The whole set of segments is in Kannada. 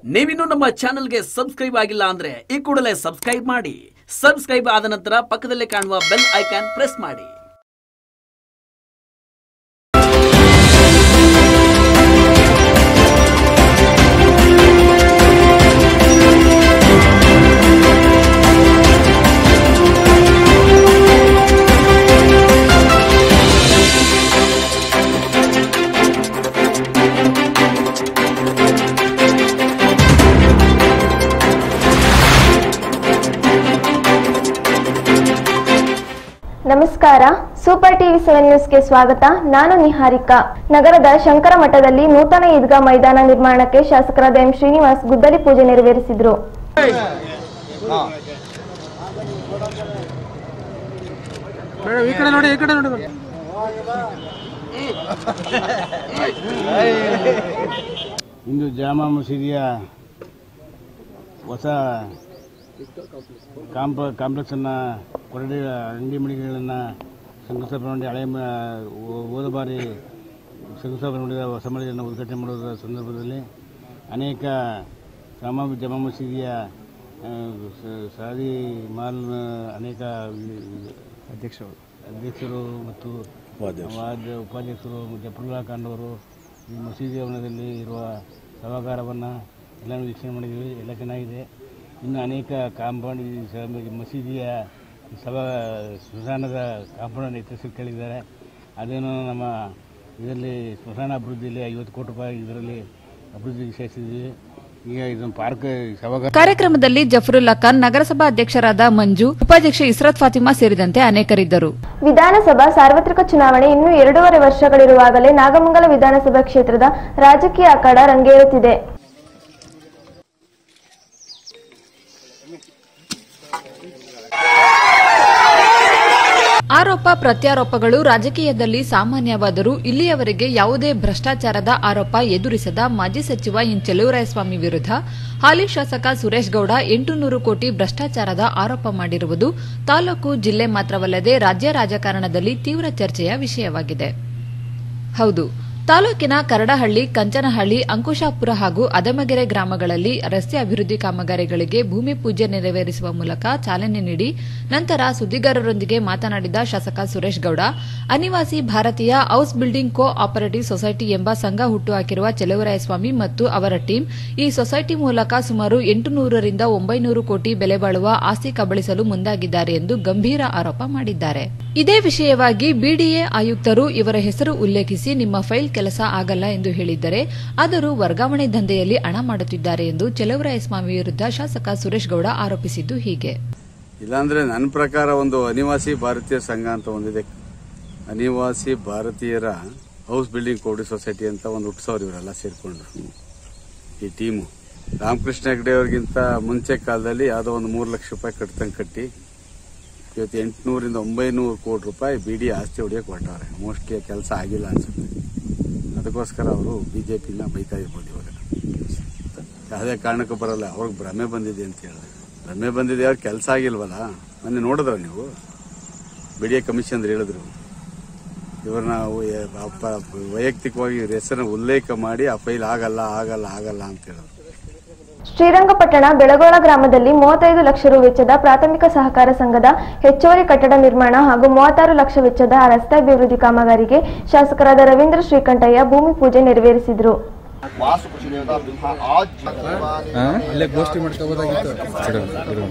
ನೀವಿನ್ನೂ ನಮ್ಮ ಚಾನೆಲ್ಗೆ ಸಬ್ಸ್ಕ್ರೈಬ್ ಆಗಿಲ್ಲ ಅಂದ್ರೆ ಈ ಕೂಡಲೇ ಸಬ್ಸ್ಕ್ರೈಬ್ ಮಾಡಿ ಸಬ್ಸ್ಕ್ರೈಬ್ ಆದ ನಂತರ ಪಕ್ಕದಲ್ಲೇ ಕಾಣುವ ಬೆಲ್ ಐಕಾನ್ ಪ್ರೆಸ್ ಮಾಡಿ ನಮಸ್ಕಾರ ಸೂಪರ್ ಟಿವಿ ಸೆವೆನ್ ನ್ಯೂಸ್ಗೆ ಸ್ವಾಗತ ನಾನು ನಿಹಾರಿಕಾ ನಗರದ ಶಂಕರ ಮಠದಲ್ಲಿ ನೂತನ ಈದ್ಗಾ ಮೈದಾನ ನಿರ್ಮಾಣಕ್ಕೆ ಶಾಸಕರಾದ ಎಂ ಶ್ರೀನಿವಾಸ್ ಗುದ್ದಲಿ ಪೂಜೆ ನೆರವೇರಿಸಿದರು ಮೇಡಮ್ ಈ ಕಡೆ ನೋಡಿ ಈ ಕಡೆ ನೋಡಿ ಇಂದು ಜಾಮಾ ಮಸೀದಿಯ ಹೊಸ ಕಾಂಪ ಕಾಂಪ್ಲೆಕ್ಸನ್ನು ಕೊರಡಿ ಅಂಗಡಿ ಮಳಿಗೆಗಳನ್ನು ಶಂಕುಸ್ಥಾಪನೆ ಮಾಡಿ ಹಳೆ ಮ- ಹೋ- ಹೋದ ಬಾರಿ ಶಂಕುಸ್ಥಾಪನೆ ಮಾಡಿದ ಹೊಸ ಮಳಿಗೆಯನ್ನು ಉದ್ಘಾಟನೆ ಮಾಡುವ ಸಂದರ್ಭದಲ್ಲಿ ಅನೇಕ ಜಾಮಾ ಜಾಮಾ ಮಸೀದಿಯ ಆ, ಸ- ಸಾದಿ ಮಾಲ್ ಅನೇಕ ಅಧ್ಯಕ್ಷರು ಅಧ್ಯಕ್ಷರು ಮತ್ತು ವಾದ್ಯ ಉಪಾಧ್ಯಕ್ಷರು ಜಫರುಲ್ಲಾ ಖಾನ್ ಅವರು ಈ ಮಸೀದಿ ಭವನದಲ್ಲಿ ಇರುವ ಸಭಾಗಾರವನ್ನು ಎಲ್ಲನೂ ವೀಕ್ಷಣೆ ಮಾಡಿದ್ದೀವಿ ಎಲ್ಲ ಚೆನ್ನಾಗಿದೆ ಇನ್ನು ಅನೇಕ ಕಾಂಪೌಂಡ್ ಈ ಸ- ಮಸೀದಿಯ ಸಭಾ ಸ್ಮಶಾನದ ಕಾಂಪೌಂಡನ್ನು ಎತ್ತರಿಸಿ ಕೇಳಿದ್ದಾರೆ ಅದೇನು ನಮ್ಮ ಇದರಲ್ಲಿ ಸ್ಮಶಾನ ಅಭಿವೃದ್ಧಿಯಲ್ಲಿ ಐವತ್ತು ಕೋಟಿ ರೂಪಾಯಿ ಇದರಲ್ಲಿ ಅಭಿವೃದ್ಧಿ ವಿಶೇಷಿದ್ದೀವಿ ಈಗ ಇದೊಂದು ಪಾರ್ಕ್ ಸಭಾಗಾರ ಕಾರ್ಯಕ್ರಮದಲ್ಲಿ ಜಫರುಲ್ಲಾ ಖಾನ್ ನಗರಸಭಾ ಅಧ್ಯಕ್ಷರಾದ ಮಂಜು ಉಪಾಧ್ಯಕ್ಷೆ ಇಸ್ರತ್ ಫಾತಿಮಾ ಸೇರಿದಂತೆ ಅನೇಕರಿದ್ದರು ವಿಧಾನಸಭಾ ಸಾರ್ವತ್ರಿಕ ಚುನಾವಣೆ ಇನ್ನೂ ಎರಡೂವರೆ ವರ್ಷಗಳಿರುವಾಗಲೇ ನಾಗಮಂಗಲ ವಿಧಾನಸಭಾ ಕ್ಷೇತ್ರದ ರಾಜಕೀಯ ಅಖಾಡ ರಂಗೇರುತ್ತಿದೆ ಆರೋಪ ಪ್ರತ್ಯಾರೋಪಗಳು ರಾಜಕೀಯದಲ್ಲಿ ಸಾಮಾನ್ಯವಾದರೂ ಇಲ್ಲಿಯವರೆಗೆ ಯಾವುದೇ ಭ್ರಷ್ಟಾಚಾರದ ಆರೋಪ ಎದುರಿಸದ ಮಾಜಿ ಸಚಿವ ಎನ್ ಚೆಲುವರಾಯಸ್ವಾಮಿ ವಿರುದ್ಧ ಹಾಲಿ ಶಾಸಕ ಸುರೇಶ್ ಗೌಡ ಎಂಟು ನೂರು ಕೋಟಿ ಭ್ರಷ್ಟಾಚಾರದ ಆರೋಪ ಮಾಡಿರುವುದು ತಾಲೂಕು ಜಿಲ್ಲೆ ಮಾತ್ರವಲ್ಲದೆ ರಾಜ್ಯ ರಾಜಕಾರಣದಲ್ಲಿ ತೀವ್ರ ಚರ್ಚೆಯ ವಿಷಯವಾಗಿದೆ ಹೌದು ತಾಲೂಕಿನ ಕರಡಹಳ್ಳಿ ಕಂಚನಹಳ್ಳಿ ಅಂಕುಶಾಪುರ ಹಾಗೂ ಅದಮಗೆರೆ ಗ್ರಾಮಗಳಲ್ಲಿ ರಸ್ತೆ ಅಭಿವೃದ್ಧಿ ಕಾಮಗಾರಿಗಳಿಗೆ ಭೂಮಿ ಪೂಜೆ ನೆರವೇರಿಸುವ ಮೂಲಕ ಚಾಲನೆ ನೀಡಿ ನಂತರ ಸುದ್ದಿಗಾರರೊಂದಿಗೆ ಮಾತನಾಡಿದ ಶಾಸಕ ಸುರೇಶ್ ಗೌಡ ಅನಿವಾಸಿ ಭಾರತೀಯ house building cooperative society ಎಂಬ ಸಂಘ ಹುಟ್ಟುಹಾಕಿರುವ ಚೆಲುವರಾಯಸ್ವಾಮಿ ಮತ್ತು ಅವರ ಟೀಮ್ ಈ ಸೊಸೈಟಿ ಮೂಲಕ ಸುಮಾರು ಎಂಟು ನೂರರಿಂದ ಒಂಬೈನೂರು ಕೋಟಿ ಬೆಲೆ ಬಾಳುವ ಆಸ್ತಿ ಕಬಳಿಸಲು ಮುಂದಾಗಿದ್ದಾರೆ ಎಂದು ಗಂಭೀರ ಆರೋಪ ಮಾಡಿದ್ದಾರೆ ಇದೇ ವಿಷಯವಾಗಿ ಬಿಡಿಎ ಆಯುಕ್ತರು ಇವರ ಹೆಸರು ಉಲ್ಲೇಖಿಸಿ ನಿಮ್ಮ ಫೈಲ್ ಕೆಲಸ ಆಗಲ್ಲ ಎಂದು ಹೇಳಿದ್ದರೆ ಆದರೂ ವರ್ಗಾವಣೆ ದಂಧೆಯಲ್ಲಿ ಹಣ ಮಾಡುತ್ತಿದ್ದಾರೆ ಎಂದು ಚೆಲುವರಾಯಸ್ವಾಮಿ ವಿರುದ್ಧ ಶಾಸಕ ಸುರೇಶ್ ಗೌಡ ಆರೋಪಿಸಿದ್ದು ಹೀಗೆ ಇಲ್ಲಾಂದ್ರೆ ನನ್ನ ಪ್ರಕಾರ ಒಂದು ಅನಿವಾಸಿ ಭಾರತೀಯ ಸಂಘ ಅಂತ ಒಂದಿದೆ ಅನಿವಾಸಿ ಭಾರತೀಯರ ಹೌಸ್ ಬಿಲ್ಡಿಂಗ್ ಕೋಡಿ ಸೊಸೈಟಿ ಅಂತ ಒಂದು ಹುಟ್ಟಿಸೋರು ಇವರೆಲ್ಲ ಸೇರ್ಕೊಂಡು ಈ ಟೀಮು ರಾಮಕೃಷ್ಣ ಹೆಗಡೆ ಅವ್ರಿಗಿಂತ ಮುಂಚೆ ಕಾಲದಲ್ಲಿ ಯಾವುದೋ ಒಂದು ಮೂರು ಲಕ್ಷ ರೂಪಾಯಿ ಕಟ್ತಂಗೆ ಕಟ್ಟಿ ಇವತ್ತು ಎಂಟುನೂರಿಂದ ಒಂಬೈನೂರು ಕೋಟಿ ರೂಪಾಯಿ ಬಿಡಿ ಆಸ್ತಿ ಹೊಡಿಯಕ್ಕೆ ಹೊರಟವ್ರೆ ಮೋಸ್ಟ್ಲಿ ಕೆಲಸ ಆಗಿಲ್ಲ ಅನ್ಸುತ್ತೆ ಅದಕ್ಕೋಸ್ಕರ ಅವರು ಬಿಜೆಪಿನ ಬೈತಾ ಇರ್ಬೋದು ಇವಾಗ ಯಾವುದೇ ಕಾರಣಕ್ಕೂ ಬರಲ್ಲ ಅವ್ರಿಗೆ ಭ್ರಮೆ ಬಂದಿದೆ ಅಂತ ಹೇಳಿದ್ರೆ ಭ್ರಮೆ ಬಂದಿದೆ ಅವ್ರ ಕೆಲಸ ಆಗಿಲ್ವಲ್ಲ ಮೊನ್ನೆ ನೋಡಿದ್ರ ನೀವು ಬಿಡಿಎ ಕಮಿಷನ್ ಹೇಳಿದ್ರು ಇವ್ರನ್ನ ವ- ಅಪ್ಪ- ವೈಯಕ್ತಿಕವಾಗಿ ಇವ್ರ ಹೆಸರನ್ನ ಉಲ್ಲೇಖ ಮಾಡಿ ಆ ಫೈಲ್ ಆಗಲ್ಲ ಆಗಲ್ಲ ಆಗಲ್ಲ ಅಂತ ಹೇಳಿದ್ರು ಶ್ರೀರಂಗಪಟ್ಟಣ ಬೆಳಗೋಳ ಗ್ರಾಮದಲ್ಲಿ ಮೂವತ್ತೈದು ಲಕ್ಷ ರು ವೆಚ್ಚದ ಪ್ರಾಥಮಿಕ ಸಹಕಾರ ಸಂಘದ ಹೆಚ್ಚುವರಿ ಕಟ್ಟಡ ನಿರ್ಮಾಣ ಹಾಗೂ ಮೂವತ್ತಾರು ಲಕ್ಷ ವೆಚ್ಚದ ರಸ್ತೆ ಅಭಿವೃದ್ಧಿ ಕಾಮಗಾರಿಗೆ ಶಾಸಕರಾದ ರವೀಂದ್ರ ಶ್ರೀಕಂಠಯ್ಯ ಭೂಮಿ ಪೂಜೆ ನೆರವೇರಿಸಿದರು ಅಲ್ಲೇ ಗೋಷ್ಠಿ ಮಾಡ್ಕೋಬೋದಾಗಿತ್ತು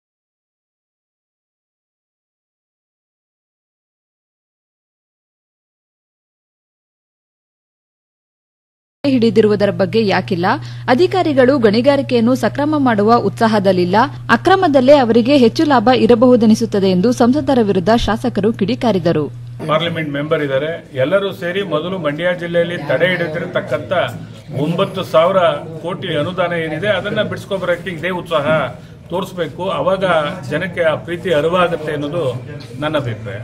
ಹಿಡಿದಿರುವುದರ ಬಗ್ಗೆ ಯಾಕಿಲ್ಲ ಅಧಿಕಾರಿಗಳು ಗಣಿಗಾರಿಕೆಯನ್ನು ಸಕ್ರಮ ಮಾಡುವ ಉತ್ಸಾಹದಲ್ಲಿಲ್ಲ ಅಕ್ರಮದಲ್ಲೇ ಅವರಿಗೆ ಹೆಚ್ಚು ಲಾಭ ಇರಬಹುದೆನಿಸುತ್ತದೆ ಎಂದು ಸಂಸದರ ವಿರುದ್ಧ ಶಾಸಕರು ಕಿಡಿಕಾರಿದರು ಪಾರ್ಲಿಮೆಂಟ್ ಮೆಂಬರ್ ಇದ್ದಾರೆ ಎಲ್ಲರೂ ಸೇರಿ ಮೊದಲು ಮಂಡ್ಯ ಜಿಲ್ಲೆಯಲ್ಲಿ ತಡೆ ಹಿಡಿದಿರತಕ್ಕಂತ ಒಂಬತ್ತು ಸಾವಿರ ಕೋಟಿ ಅನುದಾನ ಏನಿದೆ ಅದನ್ನ ಬಿಡಿಸ್ಕೊಬರಕ್ಕೆ ಇದೇ ಉತ್ಸಾಹ ತೋರಿಸ್ಬೇಕು ಅವಾಗ ಜನಕ್ಕೆ ಆ ಪ್ರೀತಿ ಅರಿವಾಗುತ್ತೆ ಅನ್ನೋದು ನನ್ನ ಅಭಿಪ್ರಾಯ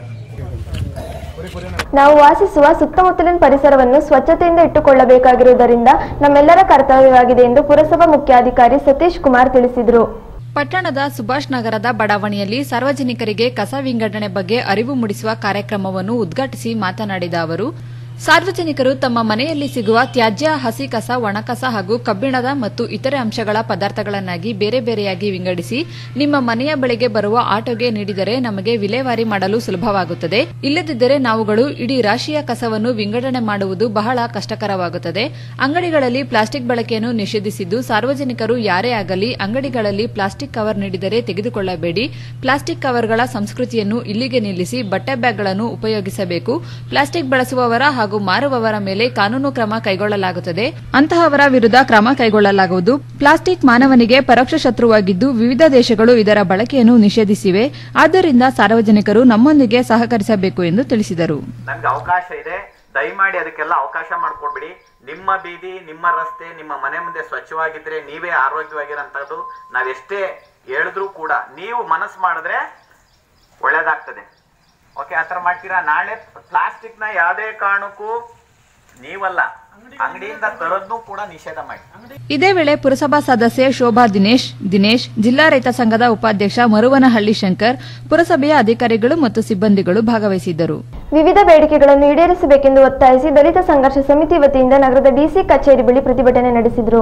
ನಾವು ವಾಸಿಸುವ ಸುತ್ತಮುತ್ತಲಿನ ಪರಿಸರವನ್ನು ಸ್ವಚ್ಛತೆಯಿಂದ ಇಟ್ಟುಕೊಳ್ಳಬೇಕಾಗಿರುವುದರಿಂದ ನಮ್ಮೆಲ್ಲರ ಕರ್ತವ್ಯವಾಗಿದೆ ಎಂದು ಪುರಸಭಾ ಮುಖ್ಯಾಧಿಕಾರಿ ಸತೀಶ್ ಕುಮಾರ್ ತಿಳಿಸಿದರು ಪಟ್ಟಣದ ಸುಭಾಷ್ ನಗರದ ಬಡಾವಣೆಯಲ್ಲಿ ಸಾರ್ವಜನಿಕರಿಗೆ ಕಸ ವಿಂಗಡಣೆ ಬಗ್ಗೆ ಅರಿವು ಮೂಡಿಸುವ ಕಾರ್ಯಕ್ರಮವನ್ನು ಉದ್ಘಾಟಿಸಿ ಮಾತನಾಡಿದ ಅವರು ಸಾರ್ವಜನಿಕರು ತಮ್ಮ ಮನೆಯಲ್ಲಿ ಸಿಗುವ ತ್ಯಾಜ್ಯ ಹಸಿ ಕಸ ಒಣಕಸ ಹಾಗೂ ಕಬ್ಬಿಣದ ಮತ್ತು ಇತರೆ ಅಂಶಗಳ ಪದಾರ್ಥಗಳನ್ನಾಗಿ ಬೇರೆ ಬೇರೆಯಾಗಿ ವಿಂಗಡಿಸಿ ನಿಮ್ಮ ಮನೆಯ ಬಳಿಗೆ ಬರುವ ಆಟೋಗೆ ನೀಡಿದರೆ ನಮಗೆ ವಿಲೇವಾರಿ ಮಾಡಲು ಸುಲಭವಾಗುತ್ತದೆ ಇಲ್ಲದಿದ್ದರೆ ನಾವುಗಳು ಇಡೀ ರಾಶಿಯ ಕಸವನ್ನು ವಿಂಗಡಣೆ ಮಾಡುವುದು ಬಹಳ ಕಷ್ಟಕರವಾಗುತ್ತದೆ ಅಂಗಡಿಗಳಲ್ಲಿ ಪ್ಲಾಸ್ಟಿಕ್ ಬಳಕೆಯನ್ನು ನಿಷೇಧಿಸಿದ್ದು ಸಾರ್ವಜನಿಕರು ಯಾರೇ ಆಗಲಿ ಅಂಗಡಿಗಳಲ್ಲಿ ಪ್ಲಾಸ್ಟಿಕ್ ಕವರ್ ನೀಡಿದರೆ ತೆಗೆದುಕೊಳ್ಳಬೇಡಿ ಪ್ಲಾಸ್ಟಿಕ್ ಕವರ್ಗಳ ಸಂಸ್ಕೃತಿಯನ್ನು ಇಲ್ಲಿಗೆ ನಿಲ್ಲಿಸಿ ಬಟ್ಟೆ ಬ್ಯಾಗ್ಗಳನ್ನು ಉಪಯೋಗಿಸಬೇಕು ಪ್ಲಾಸ್ಟಿಕ್ ಬಳಸುವವರ ಹಾಗೂ ಮಾರುವವರ ಮೇಲೆ ಕಾನೂನು ಕ್ರಮ ಕೈಗೊಳ್ಳಲಾಗುತ್ತದೆ ಅಂತಹವರ ವಿರುದ್ಧ ಕ್ರಮ ಕೈಗೊಳ್ಳಲಾಗುವುದು ಪ್ಲಾಸ್ಟಿಕ್ ಮಾನವನಿಗೆ ಪರೋಕ್ಷ ಶತ್ರುವಾಗಿದ್ದು ವಿವಿಧ ದೇಶಗಳು ಇದರ ಬಳಕೆಯನ್ನು ನಿಷೇಧಿಸಿವೆ ಆದ್ದರಿಂದ ಸಾರ್ವಜನಿಕರು ನಮ್ಮೊಂದಿಗೆ ಸಹಕರಿಸಬೇಕು ಎಂದು ತಿಳಿಸಿದರು ನಮ್ಗೆ ಅವಕಾಶ ಇದೆ ದಯಮಾಡಿ ಅದಕ್ಕೆಲ್ಲ ಅವಕಾಶ ಮಾಡ್ಕೊಡ್ಬಿಡಿ ನಿಮ್ಮ ಬೀದಿ ನಿಮ್ಮ ರಸ್ತೆ ನಿಮ್ಮ ಮನೆ ಮುಂದೆ ಸ್ವಚ್ಛವಾಗಿದ್ರೆ ನೀವೇ ಆರೋಗ್ಯವಾಗಿರೋಂಥದ್ದು ನಾವೆಷ್ಟೇ ಹೇಳಿದ್ರು ಕೂಡ ನೀವು ಮನಸ್ಸು ಮಾಡಿದ್ರೆ ಒಳ್ಳೇದಾಗ್ತದೆ ಓಕೆ ಆ ಥರ ಮಾಡ್ತೀರಾ ನಾಳೆ ಪ್ಲಾಸ್ಟಿಕ್ನ ಯಾವುದೇ ಕಾರಣಕ್ಕೂ ನೀವಲ್ಲ ಅಂಗಡಿಯಿಂದ ತರೋದ್ನು ಕೂಡ ನಿಷೇಧ ಮಾಡಿ ಇದೇ ವೇಳೆ ಪುರಸಭಾ ಸದಸ್ಯೆ ಶೋಭಾ ದಿನೇಶ್ ದಿನೇಶ್ ಜಿಲ್ಲಾ ರೈತ ಸಂಘದ ಉಪಾಧ್ಯಕ್ಷ ಮರುವನಹಳ್ಳಿ ಶಂಕರ್ ಪುರಸಭೆಯ ಅಧಿಕಾರಿಗಳು ಮತ್ತು ಸಿಬ್ಬಂದಿಗಳು ಭಾಗವಹಿಸಿದ್ದರು ವಿವಿಧ ಬೇಡಿಕೆಗಳನ್ನು ಈಡೇರಿಸಬೇಕೆಂದು ಒತ್ತಾಯಿಸಿ ದಲಿತ ಸಂಘರ್ಷ ಸಮಿತಿ ವತಿಯಿಂದ ನಗರದ ಡಿಸಿ ಕಚೇರಿ ಬಳಿ ಪ್ರತಿಭಟನೆ ನಡೆಸಿದರು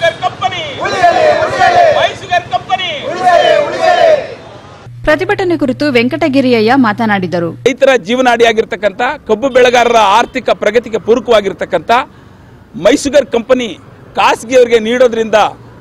ಪ್ರತಿಭಟನೆ ಕುರಿತು ವೆಂಕಟಗಿರಿಯಯ್ಯ ಮಾತನಾಡಿದರು ರೈತರ ಜೀವನಾಡಿಯಾಗಿರ್ತಕ್ಕಂಥ ಕಬ್ಬು ಬೆಳೆಗಾರರ ಆರ್ಥಿಕ ಪ್ರಗತಿಗೆ ಪೂರಕವಾಗಿರ್ತಕ್ಕಂಥ ಮೈಸುಗರ್ ಕಂಪನಿ ಖಾಸಗಿಯವರಿಗೆ ನೀಡೋದ್ರಿಂದ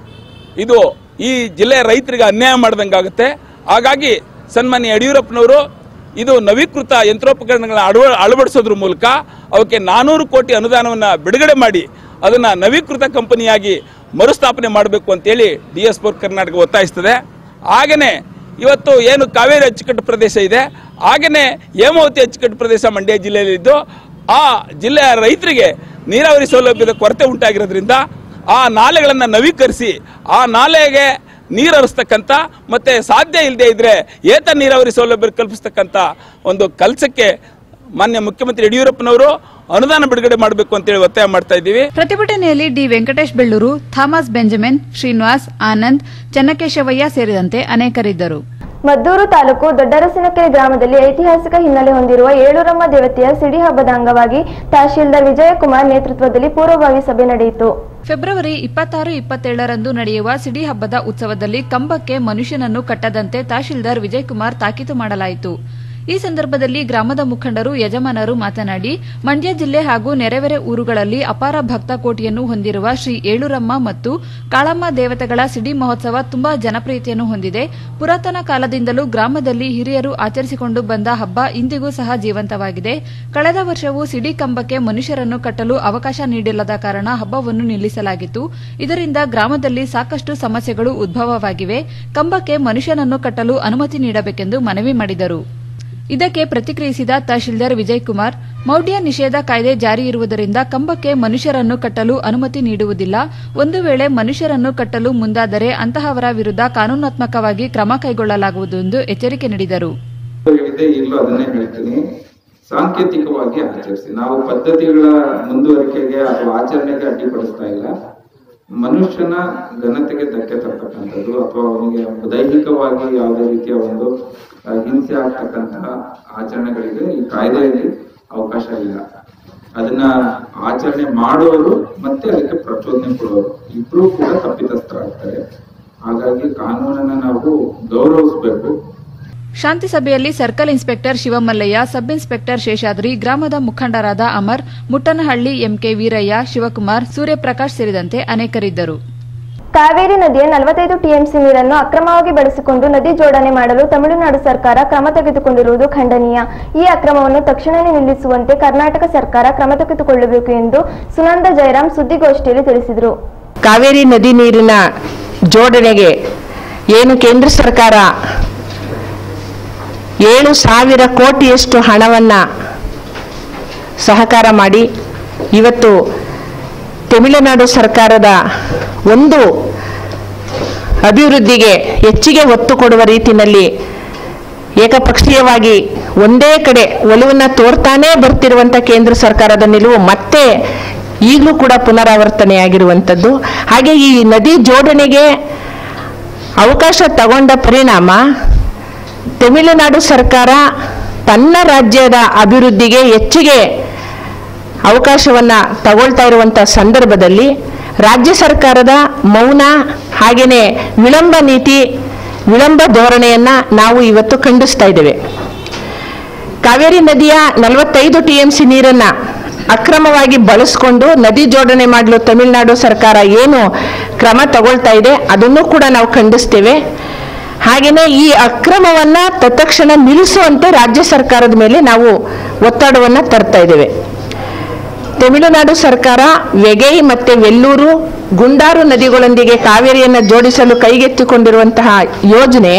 ಇದು ಈ ಜಿಲ್ಲೆಯ ರೈತರಿಗೆ ಅನ್ಯಾಯ ಮಾಡ್ದಂಗಾಗುತ್ತೆ ಹಾಗಾಗಿ ಸನ್ಮಾನ್ಯ ಯಡಿಯೂರಪ್ಪನವರು ಇದು ನವೀಕೃತ ಯಂತ್ರೋಪಕರಣಗಳನ್ನ ಅಳವ ಅಳವಡಿಸೋದ್ರ ಮೂಲಕ ಅವಕ್ಕೆ ನಾನೂರು ಕೋಟಿ ಅನುದಾನವನ್ನು ಬಿಡುಗಡೆ ಮಾಡಿ ಅದನ್ನು ನವೀಕೃತ ಕಂಪನಿಯಾಗಿ ಮರುಸ್ಥಾಪನೆ ಮಾಡಬೇಕು ಅಂತೇಳಿ ಡಿ ಎಸ್ ಫೋರ್ ಕರ್ನಾಟಕ ಒತ್ತಾಯಿಸ್ತದೆ ಹಾಗೆಯೇ ಇವತ್ತು ಏನು ಕಾವೇರಿ ಅಚ್ಚುಕಟ್ಟು ಪ್ರದೇಶ ಇದೆ ಹಾಗೆಯೇ ಹೇಮಾವತಿ ಅಚ್ಚುಕಟ್ಟು ಪ್ರದೇಶ ಮಂಡ್ಯ ಜಿಲ್ಲೆಯಲ್ಲಿದ್ದು ಆ ಜಿಲ್ಲೆಯ ರೈತರಿಗೆ ನೀರಾವರಿ ಸೌಲಭ್ಯದ ಕೊರತೆ ಉಂಟಾಗಿರೋದ್ರಿಂದ ಆ ನಾಲೆಗಳನ್ನು ನವೀಕರಿಸಿ ಆ ನಾಲೆಗೆ ನೀರು ಹರಿಸ್ತಕ್ಕಂಥ ಮತ್ತೆ ಸಾಧ್ಯ ಇಲ್ಲದೆ ಇದ್ರೆ ಏತ ನೀರಾವರಿ ಸೌಲಭ್ಯ ಕಲ್ಪಿಸ್ತಕ್ಕಂಥ ಒಂದು ಕೆಲಸಕ್ಕೆ ಮಾನ್ಯ ಮುಖ್ಯಮಂತ್ರಿ ಯಡಿಯೂರಪ್ಪನವರು ಅನುದಾನ ಬಿಡುಗಡೆ ಮಾಡಬೇಕು ಅಂತೇಳಿ ಒತ್ತಾಯ ಮಾಡ್ತಾ ಇದ್ದೀವಿ ಪ್ರತಿಭಟನೆಯಲ್ಲಿ D Venkatesh Belluru Thomas Benjamin Srinivas Anand Channakeshavaiah ಸೇರಿದಂತೆ ಅನೇಕರಿದ್ದರು ಮದ್ದೂರು ತಾಲೂಕು ದೊಡ್ಡರಸಿನಕೆರೆ ಗ್ರಾಮದಲ್ಲಿ ಐತಿಹಾಸಿಕ ಹಿನ್ನೆಲೆ ಹೊಂದಿರುವ ಏಳೂರಮ್ಮ ದೇವತೆಯ ಸಿಡಿ ಹಬ್ಬದ ಅಂಗವಾಗಿ ತಹಶೀಲ್ದಾರ್ ವಿಜಯಕುಮಾರ್ ನೇತೃತ್ವದಲ್ಲಿ ಪೂರ್ವಭಾವಿ ಸಭೆ ನಡೆಯಿತು ಫೆಬ್ರವರಿ ಇಪ್ಪತ್ತಾರು ಇಪ್ಪತ್ತೇಳರಂದು ನಡೆಯುವ ಸಿಡಿ ಹಬ್ಬದ ಉತ್ಸವದಲ್ಲಿ ಕಂಬಕ್ಕೆ ಮನುಷ್ಯನನ್ನು ಕಟ್ಟದಂತೆ ತಹಶೀಲ್ದಾರ್ ವಿಜಯಕುಮಾರ್ ತಾಕೀತು ಮಾಡಲಾಯಿತು ಈ ಸಂದರ್ಭದಲ್ಲಿ ಗ್ರಾಮದ ಮುಖಂಡರು ಯಜಮಾನರು ಮಾತನಾಡಿ ಮಂಡ್ಯ ಜಿಲ್ಲೆ ಹಾಗೂ ನೆರೆವೆರೆ ಊರುಗಳಲ್ಲಿ ಅಪಾರ ಭಕ್ತ ಕೋಟಿಯನ್ನು ಹೊಂದಿರುವ ಶ್ರೀ ಏಳೂರಮ್ಮ ಮತ್ತು ಕಾಳಮ್ಮ ದೇವತೆಗಳ ಸಿಡಿ ಮಹೋತ್ಸವ ತುಂಬಾ ಜನಪ್ರಿಯತೆಯನ್ನು ಹೊಂದಿದೆ ಪುರಾತನ ಕಾಲದಿಂದಲೂ ಗ್ರಾಮದಲ್ಲಿ ಹಿರಿಯರು ಆಚರಿಸಿಕೊಂಡು ಬಂದ ಹಬ್ಬ ಇಂದಿಗೂ ಸಹ ಜೀವಂತವಾಗಿದೆ ಕಳೆದ ವರ್ಷವೂ ಸಿಡಿ ಕಂಬಕ್ಕೆ ಮನುಷ್ಯರನ್ನು ಕಟ್ಟಲು ಅವಕಾಶ ನೀಡಿಲ್ಲದ ಕಾರಣ ಹಬ್ಬವನ್ನು ನಿಲ್ಲಿಸಲಾಗಿತ್ತು ಇದರಿಂದ ಗ್ರಾಮದಲ್ಲಿ ಸಾಕಷ್ಟು ಸಮಸ್ಯೆಗಳು ಉದ್ಭವವಾಗಿವೆ ಕಂಬಕ್ಕೆ ಮನುಷ್ಯನನ್ನು ಕಟ್ಟಲು ಅನುಮತಿ ನೀಡಬೇಕೆಂದು ಮನವಿ ಮಾಡಿದರು ಇದಕ್ಕೆ ಪ್ರತಿಕ್ರಿಯಿಸಿದ ತಹಶೀಲ್ದಾರ್ ವಿಜಯಕುಮಾರ್ ಮೌಢ್ಯ ನಿಷೇಧ ಕಾಯ್ದೆ ಜಾರಿ ಇರುವುದರಿಂದ ಕಂಬಕ್ಕೆ ಮನುಷ್ಯರನ್ನು ಕಟ್ಟಲು ಅನುಮತಿ ನೀಡುವುದಿಲ್ಲ ಒಂದು ವೇಳೆ ಮನುಷ್ಯರನ್ನು ಕಟ್ಟಲು ಮುಂದಾದರೆ ಅಂತಹವರ ವಿರುದ್ಧ ಕಾನೂನಾತ್ಮಕವಾಗಿ ಕ್ರಮ ಕೈಗೊಳ್ಳಲಾಗುವುದು ಎಂದು ಎಚ್ಚರಿಕೆ ನೀಡಿದರು ಇದೆ ಈಗಲೂ ಅದನ್ನೇ ಹೇಳ್ತೀನಿ ಸಾಂಕೇತಿಕವಾಗಿ ಆಚರಿಸಿ ನಾವು ಪದ್ಧತಿಗಳ ಮುಂದುವರಿಕೆಗೆ ಅಥವಾ ಆಚರಣೆಗೆ ಅಡ್ಡಿಪಡಿಸ್ತಾ ಇಲ್ಲ ಮನುಷ್ಯನ ಘನತೆಗೆ ಧಕ್ಕೆ ತರ್ತಕ್ಕಂಥದ್ದು ಅಥವಾ ಅವನಿಗೆ ದೈಹಿಕವಾಗಿ ಯಾವುದೇ ರೀತಿಯ ಒಂದು ಆ, ಹಿಂಸೆ ಆಗ್ತಕ್ಕಂತಹ ಆಚರಣೆಗಳಿಗೆ ಈ ಕಾಯ್ದೆಯಲ್ಲಿ ಅವಕಾಶ ಇಲ್ಲ ಅದನ್ನ ಆಚರಣೆ ಮಾಡುವವರು ಮತ್ತೆ ಅದಕ್ಕೆ ಪ್ರಚೋದನೆ ಕೊಡುವವರು ಇಬ್ರು ಕೂಡ ತಪ್ಪಿತಸ್ಥರಾಗ್ತಾರೆ ಹಾಗಾಗಿ ಕಾನೂನನ್ನ ನಾವು ಗೌರವಿಸಬೇಕು ಶಾಂತಿ ಸಭೆಯಲ್ಲಿ circle inspector Shivamallaiah sub inspector Sheshadri ಗ್ರಾಮದ ಮುಖಂಡರಾದ ಅಮರ್ ಮುಟ್ಟನಹಳ್ಳಿ ಎಂಕೆ ವೀರಯ್ಯ ಶಿವಕುಮಾರ್ ಸೂರ್ಯಪ್ರಕಾಶ್ ಸೇರಿದಂತೆ ಅನೇಕರಿದ್ದರು ಕಾವೇರಿ ನದಿಯ ನಲವತ್ತೈದು ಟಿಎಂಸಿ ನೀರನ್ನು ಅಕ್ರಮವಾಗಿ ಬಳಸಿಕೊಂಡು ನದಿ ಜೋಡಣೆ ಮಾಡಲು ತಮಿಳುನಾಡು ಸರ್ಕಾರ ಕ್ರಮ ತೆಗೆದುಕೊಂಡಿರುವುದು ಖಂಡನೀಯ ಈ ಅಕ್ರಮವನ್ನು ತಕ್ಷಣವೇ ನಿಲ್ಲಿಸುವಂತೆ ಕರ್ನಾಟಕ ಸರ್ಕಾರ ಕ್ರಮ ತೆಗೆದುಕೊಳ್ಳಬೇಕು ಎಂದು ಸುನಂದ ಜಯರಾಮ್ ಸುದ್ದಿಗೋಷ್ಠಿಯಲ್ಲಿ ತಿಳಿಸಿದರು ಕಾವೇರಿ ನದಿ ನೀರಿನ ಜೋಡಣೆಗೆ ಏನು ಕೇಂದ್ರ ಸರ್ಕಾರ ಏಳು ಸಾವಿರ ಕೋಟಿಯಷ್ಟು ಹಣವನ್ನು ಸಹಕಾರ ಮಾಡಿ ಇವತ್ತು ತಮಿಳುನಾಡು ಸರ್ಕಾರದ ಒಂದು ಅಭಿವೃದ್ಧಿಗೆ ಹೆಚ್ಚಿಗೆ ಒತ್ತು ಕೊಡುವ ರೀತಿಯಲ್ಲಿ ಏಕಪಕ್ಷೀಯವಾಗಿ ಒಂದೇ ಕಡೆ ಒಲವನ್ನು ತೋರ್ತಾನೇ ಬರ್ತಿರುವಂಥ ಕೇಂದ್ರ ಸರ್ಕಾರದ ನಿಲುವು ಮತ್ತೆ ಈಗಲೂ ಕೂಡ ಪುನರಾವರ್ತನೆಯಾಗಿರುವಂಥದ್ದು ಹಾಗೆ ಈ ನದಿ ಜೋಡಣೆಗೆ ಅವಕಾಶ ತಗೊಂಡ ಪರಿಣಾಮ ತಮಿಳುನಾಡು ಸರ್ಕಾರ ತನ್ನ ರಾಜ್ಯದ ಅಭಿವೃದ್ಧಿಗೆ ಹೆಚ್ಚಿಗೆ ಅವಕಾಶವನ್ನ ತಗೊಳ್ತಾ ಇರುವಂಥ ಸಂದರ್ಭದಲ್ಲಿ ರಾಜ್ಯ ಸರ್ಕಾರದ ಮೌನ ಹಾಗೆಯೇ ವಿಳಂಬ ನೀತಿ ವಿಳಂಬ ಧೋರಣೆಯನ್ನ ನಾವು ಇವತ್ತು ಖಂಡಿಸ್ತಾ ಇದ್ದೇವೆ ಕಾವೇರಿ ನದಿಯ ನಲವತ್ತೈದು ಟಿ ಎಂ ಸಿ ನೀರನ್ನ ಅಕ್ರಮವಾಗಿ ಬಳಸ್ಕೊಂಡು ನದಿ ಜೋಡಣೆ ಮಾಡಲು ತಮಿಳುನಾಡು ಸರ್ಕಾರ ಏನು ಕ್ರಮ ತಗೊಳ್ತಾ ಇದೆ ಅದನ್ನು ಕೂಡ ನಾವು ಖಂಡಿಸ್ತೇವೆ ಹಾಗೆಯೇ ಈ ಅಕ್ರಮವನ್ನ ತತ್ಕ್ಷಣ ನಿಲ್ಲಿಸುವಂತೆ ರಾಜ್ಯ ಸರ್ಕಾರದ ಮೇಲೆ ನಾವು ಒತ್ತಡವನ್ನ ತರ್ತಾ ಇದ್ದೇವೆ ತಮಿಳುನಾಡು ಸರ್ಕಾರ ವೆಗೈ ಮತ್ತೆ ವೆಲ್ಲೂರು ಗುಂಡಾರು ನದಿಗಳೊಂದಿಗೆ ಕಾವೇರಿಯನ್ನು ಜೋಡಿಸಲು ಕೈಗೆತ್ತಿಕೊಂಡಿರುವಂತಹ ಯೋಜನೆ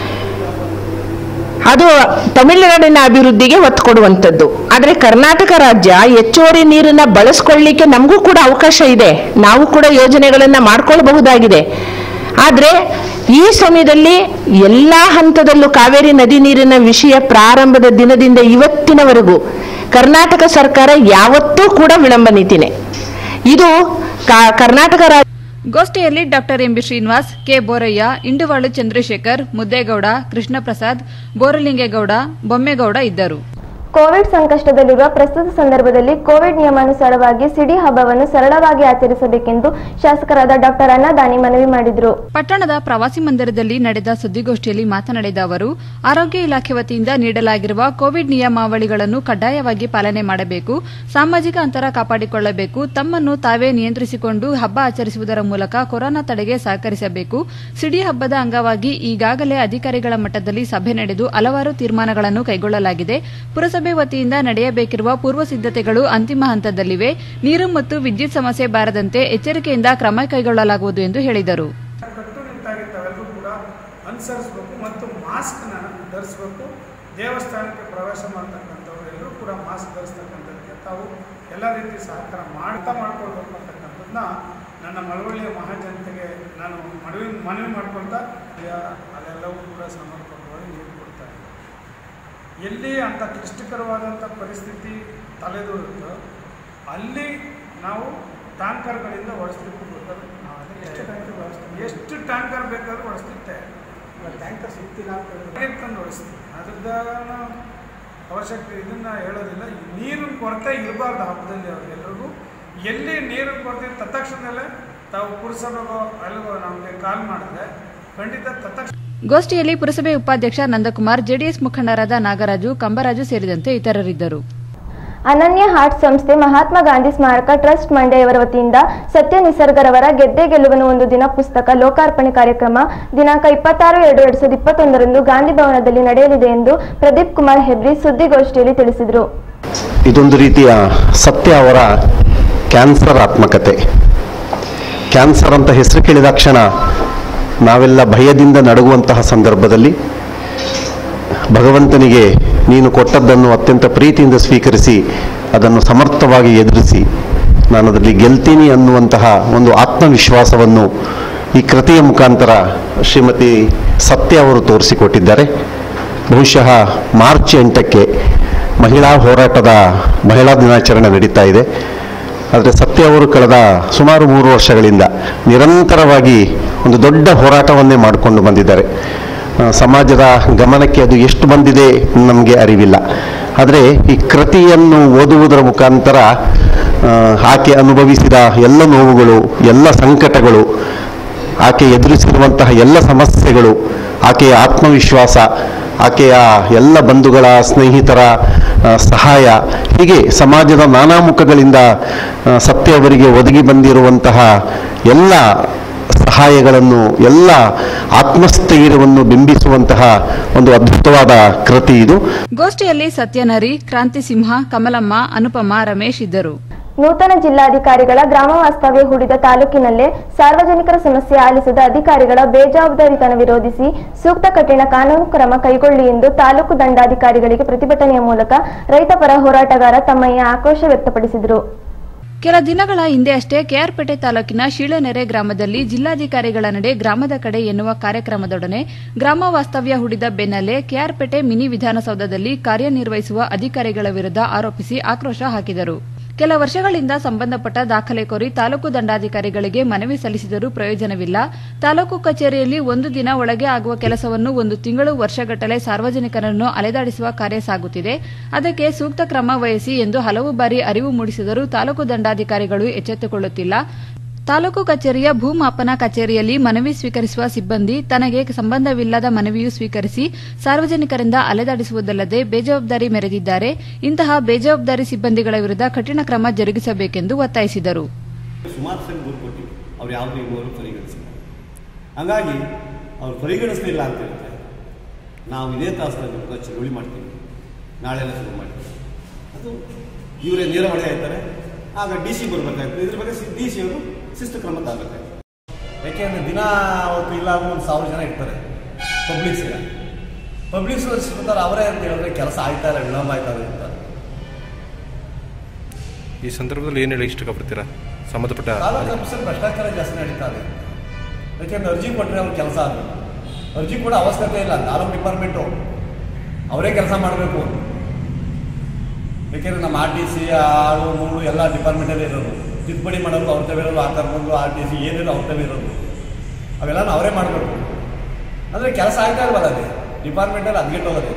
ಅದು ತಮಿಳುನಾಡಿನ ಅಭಿವೃದ್ಧಿಗೆ ಒತ್ತು ಕೊಡುವಂಥದ್ದು ಆದರೆ ಕರ್ನಾಟಕ ರಾಜ್ಯ ಹೆಚ್ಚುವರಿ ನೀರನ್ನ ಬಳಸ್ಕೊಳ್ಳಿಕ್ಕೆ ನಮಗೂ ಕೂಡ ಅವಕಾಶ ಇದೆ ನಾವು ಕೂಡ ಯೋಜನೆಗಳನ್ನ ಮಾಡ್ಕೊಳ್ಬಹುದಾಗಿದೆ ಆದರೆ ಈ ಸಮಯದಲ್ಲಿ ಎಲ್ಲ ಹಂತದಲ್ಲೂ ಕಾವೇರಿ ನದಿ ನೀರಿನ ವಿಷಯ ಪ್ರಾರಂಭದ ದಿನದಿಂದ ಇವತ್ತಿನವರೆಗೂ ಕರ್ನಾಟಕ ಸರ್ಕಾರ ಯಾವತ್ತೂ ಕೂಡ ವಿಳಂಬ ನೀತಿನೇ ಇದು ಕಾ- ಕರ್ನಾಟಕ ರಾಜ್ಯ ಗೋಷ್ಠಿಯಲ್ಲಿ doctor M B Srinivas K Boraiah Induvalu Chandrashekar Muddegowda Krishnaprasad Boralingegowda Bommegowda ಇದ್ದರು ಕೋವಿಡ್ ಸಂಕಷ್ಟದಲ್ಲಿರುವ ಪ್ರಸ್ತುತ ಸಂದರ್ಭದಲ್ಲಿ ಕೋವಿಡ್ ನಿಯಮಾನುಸಾರವಾಗಿ ಸಿಡಿ ಹಬ್ಬವನ್ನು ಸರಳವಾಗಿ ಆಚರಿಸಬೇಕೆಂದು ಶಾಸಕರಾದ ಡಾಕ್ಟರ್ ಅನ್ನದಾನಿ ಮನವಿ ಮಾಡಿದರು ಪಟ್ಟಣದ ಪ್ರವಾಸಿ ಮಂದಿರದಲ್ಲಿ ನಡೆದ ಸುದ್ದಿಗೋಷ್ಠಿಯಲ್ಲಿ ಮಾತನಾಡಿದ ಅವರು ಆರೋಗ್ಯ ಇಲಾಖೆ ವತಿಯಿಂದ ನೀಡಲಾಗಿರುವ ಕೋವಿಡ್ ನಿಯಮಾವಳಿಗಳನ್ನು ಕಡ್ಡಾಯವಾಗಿ ಪಾಲನೆ ಮಾಡಬೇಕು ಸಾಮಾಜಿಕ ಅಂತರ ಕಾಪಾಡಿಕೊಳ್ಳಬೇಕು ತಮ್ಮನ್ನು ತಾವೇ ನಿಯಂತ್ರಿಸಿಕೊಂಡು ಹಬ್ಬ ಆಚರಿಸುವುದರ ಮೂಲಕ ಕೊರೋನಾ ತಡೆಗೆ ಸಹಕರಿಸಬೇಕು ಸಿಡಿ ಹಬ್ಬದ ಅಂಗವಾಗಿ ಈಗಾಗಲೇ ಅಧಿಕಾರಿಗಳ ಮಟ್ಟದಲ್ಲಿ ಸಭೆ ನಡೆದು ಹಲವಾರು ತೀರ್ಮಾನಗಳನ್ನು ಕೈಗೊಳ್ಳಲಾಗಿದೆ ಪುರಸಭೆ ವತಿಯಿಂದ ನಡೆಯಬೇಕಿರುವ ಪೂರ್ವ ಸಿದ್ದತೆಗಳು ಅಂತಿಮ ಹಂತದಲ್ಲಿವೆ ನೀರು ಮತ್ತು ವಿದ್ಯುತ್ ಸಮಸ್ಯೆ ಬಾರದಂತೆ ಎಚ್ಚರಿಕೆಯಿಂದ ಕ್ರಮ ಕೈಗೊಳ್ಳಲಾಗುವುದು ಎಂದು ಹೇಳಿದರು ಕಟ್ಟುನಿಟ್ಟಾಗಿ ತಾವೆಲ್ಲರೂ ಕೂಡ ಅನುಸರಿಸಬೇಕು ಮತ್ತು ಮಾಸ್ಕ್ನ ಧರಿಸಬೇಕು ದೇವಸ್ಥಾನಕ್ಕೆ ಪ್ರವೇಶ ಮಾಡ್ತಕ್ಕಂಥವ್ರು ಎಲ್ಲರೂ ಕೂಡ ಮಾಸ್ಕ್ ಧರಿಸ್ತಕ್ಕಂಥದ್ದಕ್ಕೆ ತಾವು ಎಲ್ಲ ರೀತಿ ಸಹಕಾರ ಮಾಡ್ತಾ ಮಾಡ್ಕೊಳ್ಬೇಕು ಅಂತಕ್ಕಂಥದ್ದನ್ನ ನನ್ನ ಮಳವಳ್ಳಿಯ ಮಹಾಜನತೆಗೆ ನಾನು ಮನವಿ ಮನವಿ ಮಾಡ್ಕೊಳ್ತಾ ಅದೆಲ್ಲವೂ ಕೂಡ ಸಮರ್ಪಕವಾಗಿ ನೀರು ಕೊಡ್ತಾ ಇದ್ದಾರೆ ಎಲ್ಲಿ ಅಂಥ ಕ್ಲಿಷ್ಟಕರವಾದಂಥ ಪರಿಸ್ಥಿತಿ ತಲೆದೋರುತ್ತೋ ಅಲ್ಲಿ ನಾವು ಟ್ಯಾಂಕರ್ಗಳಿಂದ ಒಡಿಸ್ಲಿಕ್ಕೆ ಬೇಕಾದ್ರೆ ನಾವು ಅದಕ್ಕೆ ಎಷ್ಟು ಟ್ಯಾಂಕರ್ ಬಳಸ್ತೀವಿ ಎಷ್ಟು ಟ್ಯಾಂಕರ್ ಬೇಕಾದ್ರೂ ಒಡಿಸ್ತಿತ್ತೆ ಟ್ಯಾಂಕರ್ ಸಿಗ್ತಿಲ್ಲ ಅಂತ ತಂದು ಒಡಿಸ್ತೀವಿ ಅದ್ರದ್ದು ಅವಶ್ಯಕತೆ ಇದನ್ನ ಹೇಳೋದಿಲ್ಲ ಈ ನೀರಿನ ಕೊರತೆ ಇರಬಾರ್ದು ಹಬ್ಬದಲ್ಲಿ ಅವ್ರಿಗೆಲ್ಲರಿಗೂ ಎಲ್ಲಿ ನೀರಿನ ಕೊರತೆ ತತ್ಕ್ಷಣದಲ್ಲೇ ತಾವು ಪುರಸಭೆಗೋ ಅಲ್ಲಿಗೋ ನಮಗೆ ಕಾಲ್ ಮಾಡಿದ್ರೆ ಖಂಡಿತ ತತ್ಕ್ಷಣ ಗೋಷ್ಠಿಯಲ್ಲಿ ಪುರಸಭೆ ಉಪಾಧ್ಯಕ್ಷ ನಂದಕುಮಾರ್ ಜೆಡಿಎಸ್ ಮುಖಂಡರಾದ ನಾಗರಾಜು ಕಂಬರಾಜು ಸೇರಿದಂತೆ ಇತರರಿದ್ದರು ಅನನ್ಯ ಹಾರ್ಟ್ ಸಂಸ್ಥೆ ಮಹಾತ್ಮ ಗಾಂಧಿ ಸ್ಮಾರಕ ಟ್ರಸ್ಟ್ ಮಂಡ್ಯ ಇವರ ವತಿಯಿಂದ ಸತ್ಯ ನಿಸರ್ಗರವರ ಗೆದ್ದೆ ಗೆಲುವನು ಒಂದು ದಿನ ಪುಸ್ತಕ ಲೋಕಾರ್ಪಣೆ ಕಾರ್ಯಕ್ರಮ ದಿನಾಂಕ ಇಪ್ಪತ್ತಾರು ಎರಡು ಎರಡ್ ಸಾವಿರದ ಇಪ್ಪತ್ತೊಂದರಂದು ಗಾಂಧಿ ಭವನದಲ್ಲಿ ನಡೆಯಲಿದೆ ಎಂದು ಪ್ರದೀಪ್ ಕುಮಾರ್ ಹೆಬ್ರಿ ಸುದ್ದಿಗೋಷ್ಠಿಯಲ್ಲಿ ತಿಳಿಸಿದರು ಇದೊಂದು ರೀತಿಯ ಸತ್ಯ ಅವರ ಕ್ಯಾನ್ಸರ್ ಆತ್ಮಕತೆ ಕ್ಯಾನ್ಸರ್ ಅಂತ ಹೆಸರು ಕೇಳಿದ ಕ್ಷಣ ನಾವೆಲ್ಲ ಭಯದಿಂದ ನಡುಗುವಂತಹ ಸಂದರ್ಭದಲ್ಲಿ ಭಗವಂತನಿಗೆ ನೀನು ಕೊಟ್ಟದ್ದನ್ನು ಅತ್ಯಂತ ಪ್ರೀತಿಯಿಂದ ಸ್ವೀಕರಿಸಿ ಅದನ್ನು ಸಮರ್ಥವಾಗಿ ಎದುರಿಸಿ ನಾನು ಅದರಲ್ಲಿ ಗೆಲ್ತೀನಿ ಅನ್ನುವಂತಹ ಒಂದು ಆತ್ಮವಿಶ್ವಾಸವನ್ನು ಈ ಕೃತಿಯ ಮುಖಾಂತರ ಶ್ರೀಮತಿ ಸತ್ಯ ಅವರು ತೋರಿಸಿಕೊಟ್ಟಿದ್ದಾರೆ ಬಹುಶಃ ಮಾರ್ಚ್ ಎಂಟಕ್ಕೆ ಮಹಿಳಾ ಹೋರಾಟದ ಮಹಿಳಾ ದಿನಾಚರಣೆ ನಡೀತಾ ಇದೆ ಆದರೆ ಸತ್ಯ ಅವರು ಕಳೆದ ಸುಮಾರು ಮೂರು ವರ್ಷಗಳಿಂದ ನಿರಂತರವಾಗಿ ಒಂದು ದೊಡ್ಡ ಹೋರಾಟವನ್ನೇ ಮಾಡಿಕೊಂಡು ಬಂದಿದ್ದಾರೆ ಆ, ಸಮಾಜದ ಗಮನಕ್ಕೆ ಅದು ಎಷ್ಟು ಬಂದಿದೆ ನಮಗೆ ಅರಿವಿಲ್ಲ ಆದರೆ ಈ ಕೃತಿಯನ್ನು ಓದುವುದರ ಮುಖಾಂತರ ಆ, ಆಕೆ ಅನುಭವಿಸಿದ ಎಲ್ಲ ನೋವುಗಳು ಎಲ್ಲ ಸಂಕಟಗಳು ಆಕೆ ಎದುರಿಸಿರುವಂತಹ ಎಲ್ಲ ಸಮಸ್ಯೆಗಳು ಆಕೆಯ ಆತ್ಮವಿಶ್ವಾಸ ಆಕೆಯ ಎಲ್ಲ ಬಂಧುಗಳ ಸ್ನೇಹಿತರ ಆ, ಸಹಾಯ ಹೀಗೆ ಸಮಾಜದ ನಾನಾ ಮುಖಗಳಿಂದ ಆ, ಸತ್ಯ ಅವರಿಗೆ ಒದಗಿ ಬಂದಿರುವಂತಹ ಎಲ್ಲ ಸಹಾಯಗಳನ್ನು ಎಲ್ಲ ಆತ್ಮಸ್ಥೈರ್ಯವನ್ನು ಬಿಂಬಿಸುವಂತಹ ಒಂದು ಅದ್ಭುತವಾದ ಕೃತಿ ಇದು ಗೋಷ್ಠಿಯಲ್ಲಿ ಸತ್ಯನರಿ ಕ್ರಾಂತಿ ಸಿಂಹ ಕಮಲಮ್ಮ ಅನುಪಮ ರಮೇಶ್ ಇದ್ದರು ನೂತನ ಜಿಲ್ಲಾಧಿಕಾರಿಗಳ ಗ್ರಾಮ ವಾಸ್ತವ್ಯ ಹೂಡಿದ ತಾಲೂಕಿನಲ್ಲೇ ಸಾರ್ವಜನಿಕರ ಸಮಸ್ಯೆ ಆಲಿಸಿದ ಅಧಿಕಾರಿಗಳ ಬೇಜವಾಬ್ದಾರಿತನ ವಿರೋಧಿಸಿ ಸೂಕ್ತ ಕಠಿಣ ಕಾನೂನು ಕ್ರಮ ಕೈಗೊಳ್ಳಿ ಎಂದು ತಾಲೂಕು ದಂಡಾಧಿಕಾರಿಗಳಿಗೆ ಪ್ರತಿಭಟನೆಯ ಮೂಲಕ ರೈತಪರ ಹೋರಾಟಗಾರ ತಮ್ಮಯ್ಯ ಆಕ್ರೋಶ ವ್ಯಕ್ತಪಡಿಸಿದರು ಕೆಲ ದಿನಗಳ ಹಿಂದೆ ಅಷ್ಟೇ ಕೆಆರ್ಪೇಟೆ ತಾಲೂಕಿನ ಶೀಳನೆರೆ ಗ್ರಾಮದಲ್ಲಿ ಜಿಲ್ಲಾಧಿಕಾರಿಗಳ ನಡೆ ಗ್ರಾಮದ ಕಡೆ ಎನ್ನುವ ಕಾರ್ಯಕ್ರಮದೊಡನೆ ಗ್ರಾಮ ವಾಸ್ತವ್ಯ ಹೂಡಿದ ಬೆನ್ನಲ್ಲೇ ಕೆಆರ್ಪೇಟೆ ಮಿನಿ ವಿಧಾನಸೌಧದಲ್ಲಿ ಕಾರ್ಯನಿರ್ವಹಿಸುವ ಅಧಿಕಾರಿಗಳ ವಿರುದ್ಧ ಆರೋಪಿಸಿ ಆಕ್ರೋಶ ಹಾಕಿದರು ಕೆಲ ವರ್ಷಗಳಿಂದ ಸಂಬಂಧಪಟ್ಟ ದಾಖಲೆ ಕೋರಿ ತಾಲೂಕು ದಂಡಾಧಿಕಾರಿಗಳಿಗೆ ಮನವಿ ಸಲ್ಲಿಸಿದರೂ ಪ್ರಯೋಜನವಿಲ್ಲ ತಾಲೂಕು ಕಚೇರಿಯಲ್ಲಿ ಒಂದು ದಿನ ಒಳಗೆ ಆಗುವ ಕೆಲಸವನ್ನು ಒಂದು ತಿಂಗಳು ವರ್ಷಗಟ್ಟಲೆ ಸಾರ್ವಜನಿಕರನ್ನು ಅಲೆದಾಡಿಸುವ ಕಾರ್ಯ ಸಾಗುತ್ತಿದೆ ಅದಕ್ಕೆ ಸೂಕ್ತ ಕ್ರಮ ವಹಿಸಿ ಎಂದು ಹಲವು ಬಾರಿ ಅರಿವು ಮೂಡಿಸಿದರೂ ತಾಲೂಕು ದಂಡಾಧಿಕಾರಿಗಳು ಎಚ್ಚೆತ್ತುಕೊಳ್ಳುತ್ತಿಲ್ಲ ತಾಲೂಕು ಕಚೇರಿಯ ಭೂಮಾಪನ ಕಚೇರಿಯಲ್ಲಿ ಮನವಿ ಸ್ವೀಕರಿಸುವ ಸಿಬ್ಬಂದಿ ತನಗೆ ಸಂಬಂಧವಿಲ್ಲದ ಮನವಿಯು ಸ್ವೀಕರಿಸಿ ಸಾರ್ವಜನಿಕರಿಂದ ಅಲೆದಾಡಿಸುವುದಲ್ಲದೆ ಬೇಜವಾಬ್ದಾರಿ ಮೆರೆದಿದ್ದಾರೆ ಇಂತಹ ಬೇಜವಾಬ್ದಾರಿ ಸಿಬ್ಬಂದಿಗಳ ವಿರುದ್ಧ ಕಠಿಣ ಕ್ರಮ ಜರುಗಿಸಬೇಕೆಂದು ಒತ್ತಾಯಿಸಿದರು ಸುಮಾರು ಸರಿ ದೂರು ಕೊಟ್ಟಿವಿ ಅವ್ರು ಯಾವುದೂ ಇದುವರೆಗೂ ಪರಿಗಣಿಸಿಲ್ಲ ಹಂಗಾಗಿ ಅವ್ರು ಪರಿಗಣಿಸಲಿಲ್ಲ ಅಂತ ಹೇಳಿದ್ರೆ ನಾವು ಇದೇ ತಾಸಲ್ಲಿ ವಿರುದ್ಧ ಚಳುವಳಿ ಮಾಡ್ತೀವಿ ನಾಳೆಲ್ಲ ಶುರು ಮಾಡ್ತೀವಿ ಅದು ಇವರೇ ನೇರ ಹೊಣೆ ಆಯ್ತಾರೆ ಆಗ ಡಿ ಸಿ ಬರಬೇಕಾಗ್ತದೆ ಇದ್ರ ಬಗ್ಗೆ ಡಿ ಸಿ ಅವರು ಶಿಸ್ತು ಕ್ರಮ ತಗಬೇಕಾಗ್ತದೆ ಯಾಕೆಂದ್ರೆ ದಿನ ಅವತ್ತು ಇಲ್ಲ ಅಂದ್ರೆ ಒಂದು ಸಾವಿರ ಜನ ಇರ್ತಾರೆ ಪಬ್ಲಿಕ್ಸ್ ಪಬ್ಲಿಕ್ಸ್ ಸಿಗ್ತಾರೆ ಅವರೇ ಅಂತ ಹೇಳಿದ್ರೆ ಕೆಲಸ ಆಯ್ತಾ ಇಲ್ಲ ವಿಳಂಬ ಆಯ್ತಾ ಇಲ್ಲ ಅಂತ ಈ ಸಂದರ್ಭದಲ್ಲಿ ಏನು ಹೇಳಿ ಇಷ್ಟಪಡ್ತೀರಾ ಸಂಬಂಧಪಟ್ಟ ತಾಲೂಕು ಆಫೀಸಲ್ಲಿ ಭ್ರಷ್ಟಾಚಾರ ಜಾಸ್ತಿ ನಡೀತಾ ಇದೆ ಯಾಕೆಂದ್ರೆ ಅರ್ಜಿ ಕೊಟ್ಟರೆ ಅವ್ರ ಕೆಲಸ ಅದು ಅರ್ಜಿ ಕೂಡ ಅವಶ್ಯಕತೆ ಇಲ್ಲ ತಾಲೂಕು ಡಿಪಾರ್ಟ್ಮೆಂಟು ಅವರೇ ಕೆಲಸ ಮಾಡಬೇಕು ಯಾಕೆಂದ್ರೆ ನಮ್ಮ ಆರ್ ಟಿ ಸಿ ಆಳು ಮೂಳು ಎಲ್ಲ ಡಿಪಾರ್ಟ್ಮೆಂಟಲ್ಲೇ ಇರೋದು ತಿದ್ದುಪಡಿ ಮಾಡೋದು ಅವ್ರ ತವೇ ಇರೋದು ಆ ಕರ್ಕೊಂಡು ಆರ್ ಟಿ ಸಿ ಏನಿರೋ ಅವ್ರ ತವೇ ಇರೋದು ಅವೆಲ್ಲ ಅವರೇ ಮಾಡಬೇಕು ಅಂದರೆ ಕೆಲಸ ಆಗ್ತಾ ಇಲ್ವಲ್ಲ ಅದೇ ಡಿಪಾರ್ಟ್ಮೆಂಟಲ್ಲಿ ಹದ್ಗೆಟ್ಟೋಗೋದು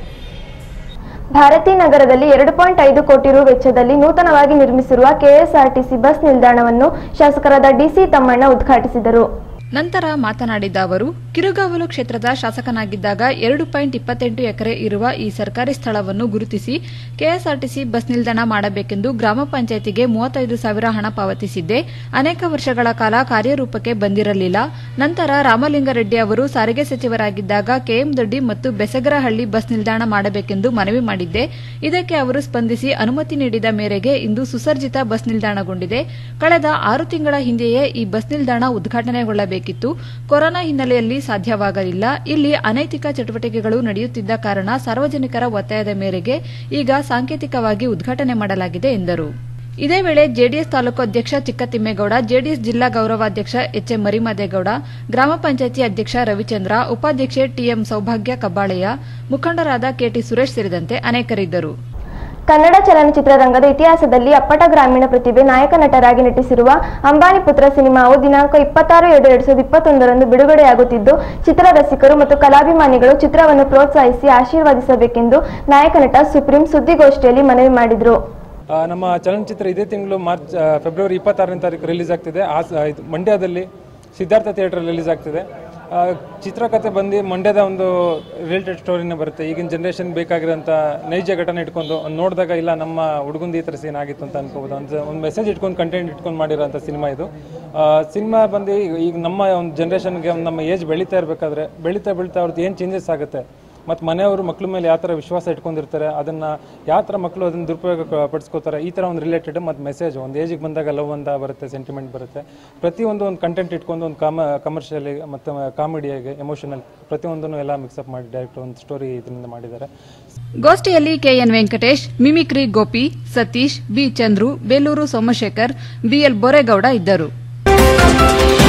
ಭಾರತಿ ನಗರದಲ್ಲಿ ಎರಡು ಪಾಯಿಂಟ್ ಐದು ಕೋಟಿ ರು ವೆಚ್ಚದಲ್ಲಿ ನೂತನವಾಗಿ ನಿರ್ಮಿಸಿರುವ ಕೆಎಸ್ಆರ್ಟಿಸಿ ಬಸ್ ನಿಲ್ದಾಣವನ್ನು ಶಾಸಕರಾದ ಡಿಸಿ ತಮ್ಮಣ್ಣ ಉದ್ಘಾಟಿಸಿದರು ನಂತರ ಮಾತನಾಡಿದ ಅವರು ಕಿರುಗಾವಲು ಕ್ಷೇತ್ರದ ಶಾಸಕನಾಗಿದ್ದಾಗ ಎರಡು ಪಾಯಿಂಟ್ ಇಪ್ಪತ್ತೆಂಟು ಎಕರೆ ಇರುವ ಈ ಸರ್ಕಾರಿ ಸ್ಥಳವನ್ನು ಗುರುತಿಸಿ ಕೆಎಸ್ಆರ್ಟಿಸಿ ಬಸ್ ನಿಲ್ದಾಣ ಮಾಡಬೇಕೆಂದು ಗ್ರಾಮ ಪಂಚಾಯಿತಿಗೆ ಮೂವತ್ತೈದು ಸಾವಿರ ಹಣ ಪಾವತಿಸಿದ್ದೆ ಅನೇಕ ವರ್ಷಗಳ ಕಾಲ ಕಾರ್ಯರೂಪಕ್ಕೆ ಬಂದಿರಲಿಲ್ಲ ನಂತರ ರಾಮಲಿಂಗಾರೆಡ್ಡಿ ಅವರು ಸಾರಿಗೆ ಸಚಿವರಾಗಿದ್ದಾಗ ಕೆಎಂ ದೊಡ್ಡಿ ಮತ್ತು ಬೆಸಗರಹಳ್ಳಿ ಬಸ್ ನಿಲ್ದಾಣ ಮಾಡಬೇಕೆಂದು ಮನವಿ ಮಾಡಿದ್ದೆ ಇದಕ್ಕೆ ಅವರು ಸ್ಪಂದಿಸಿ ಅನುಮತಿ ನೀಡಿದ ಮೇರೆಗೆ ಇಂದು ಸುಸರ್ಜಿತ ಬಸ್ ನಿಲ್ದಾಣಗೊಂಡಿದೆ ಕಳೆದ ಆರು ತಿಂಗಳ ಹಿಂದೆಯೇ ಈ ಬಸ್ ನಿಲ್ದಾಣ ಉದ್ಘಾಟನೆಗೊಳ್ಳಬೇಕಿತ್ತು ಕೊರೋನಾ ಹಿನ್ನೆಲೆಯಲ್ಲಿ ಸಾಧ್ಯವಾಗಲಿಲ್ಲ ಇಲ್ಲಿ ಅನೈತಿಕ ಚಟುವಟಿಕೆಗಳು ನಡೆಯುತ್ತಿದ್ದ ಕಾರಣ ಸಾರ್ವಜನಿಕರ ಒತ್ತಾಯದ ಮೇರೆಗೆ ಈಗ ಸಾಂಕೇತಿಕವಾಗಿ ಉದ್ಘಾಟನೆ ಮಾಡಲಾಗಿದೆ ಎಂದರು ಇದೇ ವೇಳೆ ಜೆಡಿಎಸ್ ತಾಲೂಕು ಅಧ್ಯಕ್ಷ ಚಿಕ್ಕತಿಮ್ಮೇಗೌಡ ಜೆಡಿಎಸ್ ಜಿಲ್ಲಾ ಗೌರವಾಧ್ಯಕ್ಷ ಎಚ್ ಎಂ ಮರಿಮದೇಗೌಡ ಗ್ರಾಮ ಪಂಚಾಯತಿ ಅಧ್ಯಕ್ಷ ರವಿಚಂದ್ರ ಉಪಾಧ್ಯಕ್ಷೆ ಟಿಎಂ ಸೌಭಾಗ್ಯ ಕಬ್ಬಾಳೆಯ ಮುಖಂಡರಾದ ಕೆಟಿ ಸುರೇಶ್ ಸೇರಿದಂತೆ ಅನೇಕರಿದ್ದರು ಕನ್ನಡ ಚಲನಚಿತ್ರರಂಗದ ಇತಿಹಾಸದಲ್ಲಿ ಅಪ್ಪಟ ಗ್ರಾಮೀಣ ಪ್ರತಿಭೆ ನಾಯಕ ನಟರಾಗಿ ನಟಿಸಿರುವ ಅಂಬಾನಿ ಪುತ್ರ ಸಿನಿಮಾವು ದಿನಾಂಕ ಇಪ್ಪತ್ತಾರು ಏಳು ಎರಡ್ ಸಾವಿರದ ಇಪ್ಪತ್ತೊಂದರಂದು ಬಿಡುಗಡೆಯಾಗುತ್ತಿದ್ದು ಚಿತ್ರರಸಿಕರು ಮತ್ತು ಕಲಾಭಿಮಾನಿಗಳು ಚಿತ್ರವನ್ನು ಪ್ರೋತ್ಸಾಹಿಸಿ ಆಶೀರ್ವದಿಸಬೇಕೆಂದು ನಾಯಕ ನಟ ಸುಪ್ರೀಂ ಸುದ್ದಿಗೋಷ್ಠಿಯಲ್ಲಿ ಮನವಿ ಮಾಡಿದರು ಆ, ನಮ್ಮ ಚಲನಚಿತ್ರ ಇದೇ ತಿಂಗಳು ಮಾರ್ಚ್ ಆ, ಫೆಬ್ರವರಿ ಇಪ್ಪತ್ತಾರನೇ ತಾರೀಕು ರಿಲೀಸ್ ಆಗ್ತಿದೆ ಆ ಸ- ಇದು ಮಂಡ್ಯದಲ್ಲಿ ಸಿದ್ಧಾರ್ಥ ಥಿಯೇಟರ್ ರಿಲೀಸ್ ಆಗ್ತಿದೆ ಆ, ಚಿತ್ರಕಥೆ ಬಂದು ಮಂಡ್ಯದ ಒಂದು ರಿಲೇಟೆಡ್ ಸ್ಟೋರಿನೇ ಬರುತ್ತೆ ಈಗಿನ ಜನ್ರೇಷನ್ ಬೇಕಾಗಿರೋಂಥ ನೈಜ ಘಟನೆ ಇಟ್ಕೊಂಡು ಒಂದ್ ನೋಡಿದಾಗ ಇಲ್ಲ ನಮ್ಮ ಹುಡುಗಂದು ಈ ಥರ ಸೀನ್ ಆಗಿತ್ತು ಅಂತ ಅನ್ಕೋಬೋದು ಒಂದು ಒಂದು ಮೆಸೇಜ್ ಇಟ್ಕೊಂಡು ಕಂಟೆಂಟ್ ಇಟ್ಕೊಂಡು ಮಾಡಿರೋಂಥ ಸಿನಿಮಾ ಇದು ಸಿನಿಮಾ ಬಂದು ಈಗ- ಈಗ ನಮ್ಮ ಒಂದು ಜನ್ರೇಷನ್ಗೆ ಒಂದು ನಮ್ಮ ಏಜ್ ಬೆಳೀತಾ ಇರಬೇಕಾದ್ರೆ ಬೆಳೀತಾ ಬೆಳೀತಾ ಅವ್ರದ್ದು ಏನು ಚೇಂಜಸ್ ಆಗುತ್ತೆ ಮತ್ತು ಮನೆಯವರು ಮಕ್ಳ ಮೇಲೆ ಯಾವ ಥರ ವಿಶ್ವಾಸ ಇಟ್ಕೊಂಡಿರ್ತಾರೆ ಅದನ್ನು ಯಾವ ಥರ ಮಕ್ಕಳು ಅದನ್ನು ದುರುಪಯೋಗ ಕ- ಪಡಿಸ್ಕೋತಾರೆ ಈ ಥರ ಒಂದು ರಿಲೇಟೆಡ್ ಮತ್ತು ಮೆಸೇಜ್ ಒಂದು ಏಜಿಗೆ ಬಂದಾಗ ಲವ್ ಅಂತ ಬರುತ್ತೆ ಸೆಂಟಿಮೆಂಟ್ ಬರುತ್ತೆ ಪ್ರತಿಯೊಂದು ಒಂದು ಕಂಟೆಂಟ್ ಇಟ್ಕೊಂಡು ಒಂದು ಕಾಮ ಕಮರ್ಷಿಯಲಿ ಮತ್ತು ಕಾಮಿಡಿಯಾಗಿ ಎಮೋಷನಲ್ ಪ್ರತಿಯೊಂದನ್ನು ಎಲ್ಲ ಮಿಕ್ಸಪ್ ಮಾಡಿ ಡೈರೆಕ್ಟ್ ಒಂದು ಸ್ಟೋರಿ ಇದರಿಂದ ಮಾಡಿದ್ದಾರೆ ಗೋಷ್ಠಿಯಲ್ಲಿ K N Venkatesh mimicry Gopi Satish B Chandru Belur Somashekar B L Boregowda ಇದ್ದರು